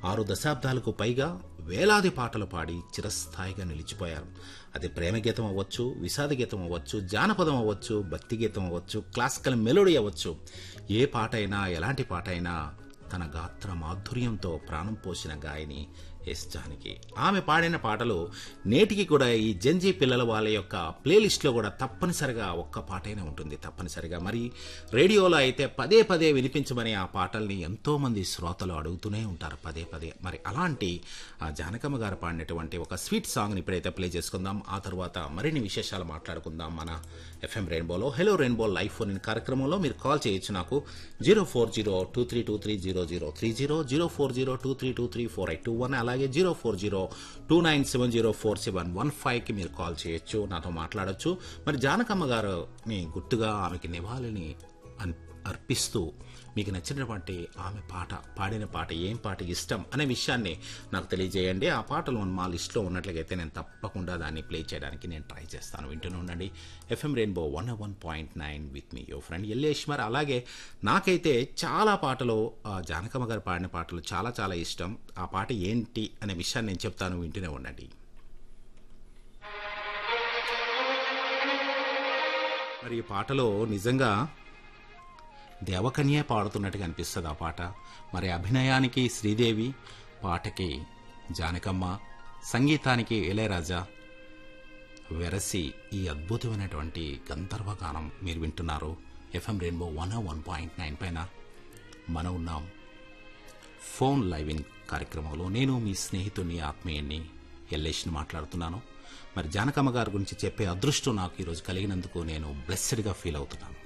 ఆరు దశాబ్దాలకు పైగా వేలాది పాటలు పాడి చిరస్థాయిగా నిలిచిపోయారు అది ప్రేమ గీతం అవ్వచ్చు విషాద గీతం అవ్వచ్చు జానపదం అవ్వచ్చు భక్తి గీతం అవ్వచ్చు క్లాసికల్ మెలోడీ అవ్వచ్చు ఏ పాట అయినా ఎలాంటి పాట అయినా తన గాత్ర మాధుర్యంతో ప్రాణం పోసిన గాయని ఎస్ జానకి ఆమె పాడిన పాటలు నేటికి కూడా ఈ జంజీ పిల్లల వాళ్ళ యొక్క ప్లేలిస్ట్లో కూడా తప్పనిసరిగా ఒక్క పాటైనా ఉంటుంది తప్పనిసరిగా మరి రేడియోలో అయితే పదే పదే వినిపించమని ఆ పాటల్ని ఎంతోమంది శ్రోతలు అడుగుతూనే ఉంటారు పదే పదే మరి అలాంటి ఆ జానకమ్మ గారు పాడినటువంటి ఒక స్వీట్ సాంగ్ని ఇప్పుడైతే ప్లే చేసుకుందాం ఆ తర్వాత మరిన్ని విశేషాలు మాట్లాడుకుందాం మన ఎఫ్ఎం రెయిన్బోలో hello rainbow live phone in కార్యక్రమంలో మీరు కాల్ చేయొచ్చు నాకు zero four zero two three two three zero zero three zero zero four zero two three two three four eight two one అలాగే zero four zero two nine seven zero four seven one ఫైవ్కి మీరు call చేయొచ్చు నాతో మాట్లాడొచ్చు మరి జానకమ్మ గారుని గుర్తుగా ఆమెకి నివాళిని అన్- అర్పిస్తూ మీకు నచ్చినటువంటి ఆమె పాట పాడిన పాట ఏం పాట ఇష్టం అనే విషయాన్ని నాకు తెలియజేయండి ఆ పాటలు మా లిస్ట్లో ఉన్నట్లయితే నేను తప్పకుండా దాన్ని ప్లే చేయడానికి నేను ట్రై చేస్తాను వింటూనే ఉండండి FM rainbow one one point nine with me yo friend ఎల్లేశ్వర్ అలాగే నాకైతే చాలా పాటలు ఆ, జానకమ్మ గారు పాడిన పాటలు చాలా చాలా ఇష్టం ఆ పాట ఏంటి అనే విషయాన్ని నేను చెప్తాను వింటూనే ఉండండి మరి ఈ పాటలో నిజంగా దేవకన్యే పాడుతున్నట్టుగా అనిపిస్తుంది ఆ పాట మరి అభినయానికి శ్రీదేవి పాటకి జానకమ్మ సంగీతానికి ఇళయరాజా వెరసి ఈ అద్భుతమైనటువంటి గంధర్వ గానం మీరు వింటున్నారు FM rainbow one one point nine పైన మనం ఉన్నాం ఫోన్ లైవ్ ఇన్ కార్యక్రమంలో నేను మీ స్నేహితుని ఆత్మీయుణ్ణి ఎల్లేష్ని మాట్లాడుతున్నాను మరి జానకమ్మ గారి గురించి చెప్పే అదృష్టం నాకు ఈరోజు కలిగినందుకు నేను బ్లెస్సెడ్గా ఫీల్ అవుతున్నాను